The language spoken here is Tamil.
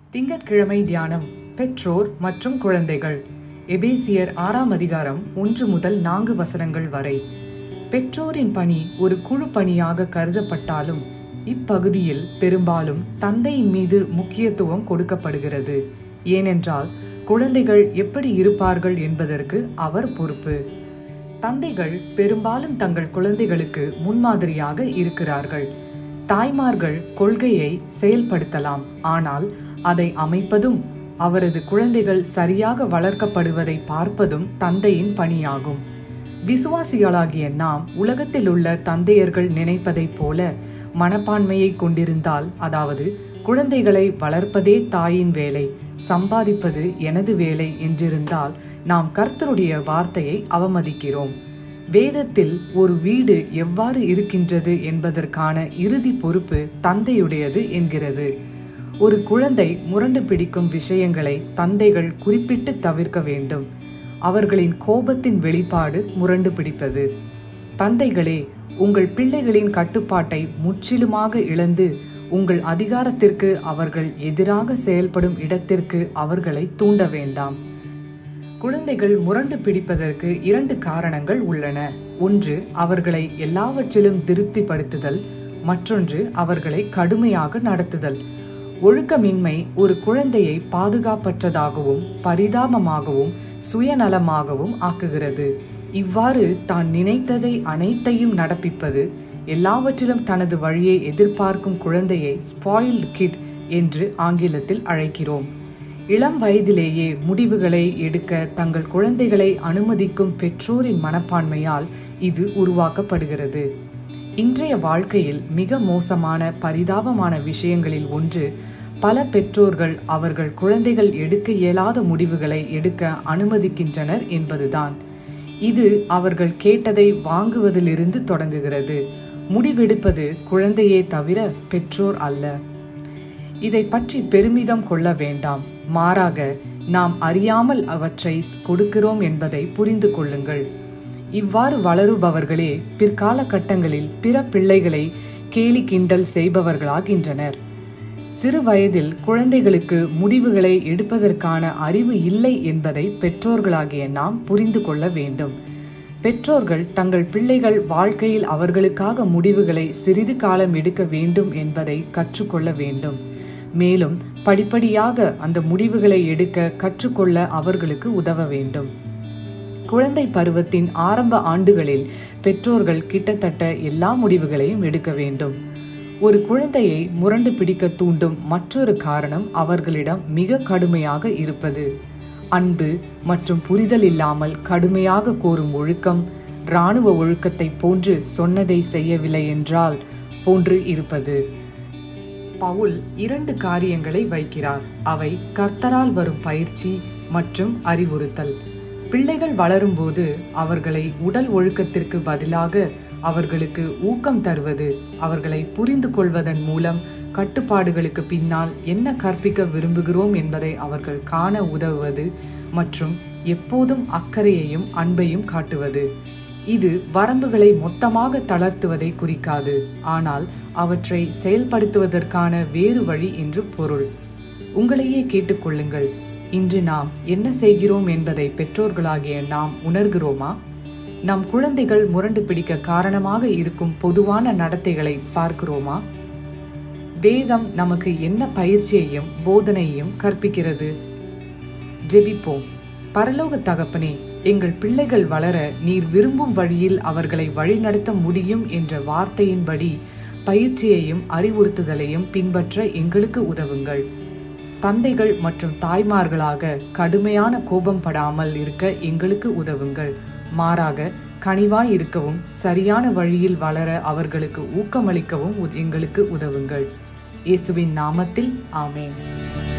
திங்கட்கிழமை தியானம் பெற்றோர் மற்றும் குழந்தைகள் எபேசியர் ஆறாம் அதிகாரம் ஒன்று முதல் நான்கு வசனங்கள் வரை பெற்றோரின் பணி ஒரு குழு பணியாக கருதப்பட்டாலும் இப்பகுதியில் பெரும்பாலும் தந்தையின் மீது முக்கியத்துவம் கொடுக்கப்படுகிறது ஏனென்றால் குழந்தைகள் எப்படி இருப்பார்கள் என்பதற்கு அவர் பொறுப்பு தந்தைகள் பெரும்பாலும் தங்கள் குழந்தைகளுக்கு முன்மாதிரியாக இருக்கிறார்கள் தாய்மார்கள் கொள்கையை செயல்படுத்தலாம் ஆனால் அதை அமைப்பதும் அவரது குழந்தைகள் சரியாக வளர்க்கப்படுவதை பார்ப்பதும் தந்தையின் பணியாகும் விசுவாசிகளாகிய நாம் உலகத்தில் உள்ள தந்தையர்கள் நினைப்பதைப் போல மனப்பான்மையை கொண்டிருந்தால் அதாவது குழந்தைகளை வளர்ப்பதே தாயின் வேலை சம்பாதிப்பது எனது வேலை என்றிருந்தால் நாம் கர்த்தருடைய வார்த்தையை அவமதிக்கிறோம் வேதத்தில் ஒரு வீடு எவ்வாறு இருக்கின்றது என்பதற்கான இறுதி பொறுப்பு தந்தையுடையது என்கிறது ஒரு குழந்தை முரண்டு பிடிக்கும் விஷயங்களை தந்தைகள் குறிப்பிட்டு தவிர்க்க வேண்டும் அவர்களின் கோபத்தின் வெளிப்பாடு முரண்டு பிடிப்பது தந்தைகளே உங்கள் பிள்ளைகளின் கட்டுப்பாட்டை முற்றிலுமாக இழந்து உங்கள் அதிகாரத்திற்கு அவர்கள் எதிராக செயல்படும் இடத்திற்கு அவர்களை தூண்ட வேண்டாம் குழந்தைகள் முரண்டு பிடிப்பதற்கு இரண்டு காரணங்கள் உள்ளன ஒன்று அவர்களை எல்லாவற்றிலும் திருப்திப்படுத்துதல் மற்றொன்று அவர்களை கடுமையாக நடத்துதல் ஒழுக்கமின்மை ஒரு குழந்தையை பாதுகாப்பற்றதாகவும் பரிதாபமாகவும் சுயநலமாகவும் ஆக்குகிறது இவ்வாறு தான் நினைத்ததை அனைத்தையும் நடப்பிப்பது எல்லாவற்றிலும் தனது வழியை எதிர்பார்க்கும் குழந்தையை ஸ்பாயில்டு கிட் என்று ஆங்கிலத்தில் அழைக்கிறோம் இளம் வயதிலேயே முடிவுகளை எடுக்க தங்கள் குழந்தைகளை அனுமதிக்கும் பெற்றோரின் மனப்பான்மையால் இது உருவாக்கப்படுகிறது இன்றைய வாழ்க்கையில் மிக மோசமான பரிதாபமான விஷயங்களில் ஒன்று பல பெற்றோர்கள் அவர்கள் குழந்தைகள் எடுக்க இயலாத முடிவுகளை எடுக்க அனுமதிக்கின்றனர் என்பதுதான் இது அவர்கள் கேட்டதை வாங்குவதிலிருந்து தொடங்குகிறது முடிவெடுப்பது குழந்தையே தவிர பெற்றோர் அல்ல இதை பற்றி பெருமிதம் கொள்ள வேண்டாம் மாறாக நாம் அறியாமல் அவற்றை கொடுக்கிறோம் என்பதை புரிந்து கொள்ளுங்கள் இவ்வாறு வளருபவர்களே பிற்கால கட்டங்களில் பிற பிள்ளைகளை கேலி கிண்டல் செய்பவர்களாகின்றனர் சிறு வயதில் குழந்தைகளுக்கு முடிவுகளை எடுப்பதற்கான அறிவு இல்லை என்பதை பெற்றோர்களாகிய நாம் புரிந்து கொள்ள வேண்டும் பெற்றோர்கள் தங்கள் பிள்ளைகள் வாழ்க்கையில் அவர்களுக்காக முடிவுகளை சிறிது காலம் எடுக்க வேண்டும் என்பதை கற்றுக்கொள்ள வேண்டும் மேலும் படிப்படியாக அந்த முடிவுகளை எடுக்க கற்றுக்கொள்ள அவர்களுக்கு உதவ வேண்டும் குழந்தை பருவத்தின் ஆரம்ப ஆண்டுகளில் பெற்றோர்கள் கிட்டத்தட்ட எல்லா முடிவுகளையும் எடுக்க வேண்டும் ஒரு குழந்தையை முரண்டு பிடிக்க தூண்டும் மற்றொரு காரணம் அவர்களிடம் மிக கடுமையாக இருப்பது அன்பு மற்றும் புரிதல் இல்லாமல் கடுமையாக கோரும் ஒழுக்கம் இராணுவ ஒழுக்கத்தை போன்று சொன்னதை செய்யவில்லை என்றால் போன்று இருப்பது பவுல் இரண்டு காரியங்களை வைக்கிறார் அவை கர்த்தரால் வரும் பயிற்சி மற்றும் அறிவுறுத்தல் பிள்ளைகள் வளரும்போது அவர்களை உடல் ஒழுக்கத்திற்கு பதிலாக அவர்களுக்கு ஊக்கம் தருவது அவர்களை புரிந்து கொள்வதன் மூலம் கட்டுப்பாடுகளுக்கு பின்னால் என்ன கற்பிக்க விரும்புகிறோம் என்பதை அவர்கள் காண உதவுவது மற்றும் எப்போதும் அக்கறையையும் அன்பையும் காட்டுவது இது வரம்புகளை மொத்தமாக தளர்த்துவதை குறிக்காது ஆனால் அவற்றை செயல்படுத்துவதற்கான வேறு வழி என்று பொருள் உங்களையே கேட்டுக்கொள்ளுங்கள் இன்று நாம் என்ன செய்கிறோம் என்பதை பெற்றோர்களாகிய நாம் உணர்கிறோமா நம் குழந்தைகள் முரண்டு பிடிக்க காரணமாக இருக்கும் பொதுவான நடத்தைகளை பார்க்கிறோமா வேதம் நமக்கு என்ன பயிற்சியையும் போதனையையும் கற்பிக்கிறது ஜெபிப்போம் பரலோக தகப்பனே எங்கள் பிள்ளைகள் வளர நீர் விரும்பும் வழியில் அவர்களை வழிநடத்த முடியும் என்ற வார்த்தையின்படி பயிற்சியையும் அறிவுறுத்துதலையும் பின்பற்ற எங்களுக்கு உதவுங்கள் தந்தைகள் மற்றும் தாய்மார்களாக கடுமையான கோபம் படாமல் இருக்க எங்களுக்கு உதவுங்கள் மாறாக கனிவாய் இருக்கவும் சரியான வழியில் வளர அவர்களுக்கு ஊக்கமளிக்கவும் எங்களுக்கு உதவுங்கள் இயேசுவின் நாமத்தில் ஆமேன்